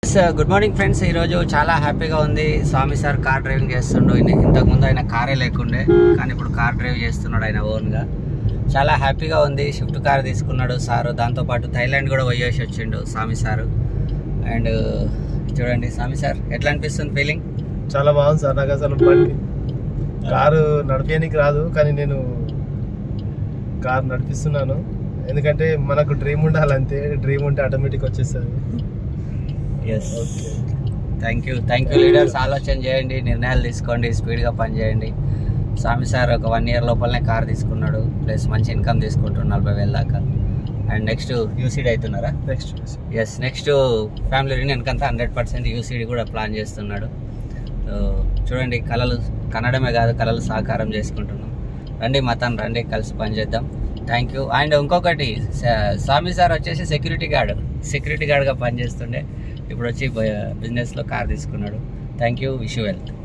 yes good morning friends ఈరోజు చాలా హ్యాపీగా ఉంది స్వామి సార్ కార్ డ్రైవింగ్ చేస్తుండు ఈయన ఇంతకుముందు ఆయన కారే లేకుండే కానీ ఇప్పుడు కార్ డ్రైవ్ చేస్తున్నాడు ఆయన ఓన్గా చాలా హ్యాపీగా ఉంది షిఫ్ట్ కార్ తీసుకున్నాడు సారు దాంతోపాటు థైలాండ్ కూడా పోయేసి వచ్చిండు స్వామి సారు అండ్ చూడండి స్వామి సార్ ఎట్లా అనిపిస్తుంది ఫీలింగ్ చాలా బాగుంది సార్ నాకు అసలు బండి కారు నడిపేయడానికి రాదు కానీ నేను కారు నడిపిస్తున్నాను ఎందుకంటే మనకు డ్రీమ్ ఉండాలి అంతే డ్రీమ్ ఉంటే ఆటోమేటిక్ వచ్చేస్తుంది yes thank you thank you leaders ఆలోచన చేయండి నిర్ణయాలు తీసుకోండి స్పీడ్గా పనిచేయండి స్వామి సార్ ఒక వన్ ఇయర్ లోపలనే కార్ తీసుకున్నాడు ప్లస్ మంచి ఇన్కమ్ తీసుకుంటున్నాడు నలభై వేల దాకా అండ్ నెక్స్ట్ యూసీడీ అవుతున్నారా నెక్స్ట్ ఎస్ నెక్స్ట్ ఫ్యామిలీ యూనియన్కంతా హండ్రెడ్ పర్సెంట్ యూసీడీ కూడా ప్లాన్ చేస్తున్నాడు సో చూడండి కళలు కనడమే కాదు కళలు సహకారం చేసుకుంటున్నాం రండి మతాన్ రండి కలిసి పనిచేద్దాం థ్యాంక్ యూ అండ్ ఇంకొకటి స- స్వామి సార్ వచ్చేసి సెక్యూరిటీ గార్డ్ సెక్యూరిటీ గార్డ్గా పనిచేస్తుండే ఇప్పుడు వచ్చి బిజినెస్లో కార్ తీసుకున్నాడు థ్యాంక్ యూ విష్ వెల్త్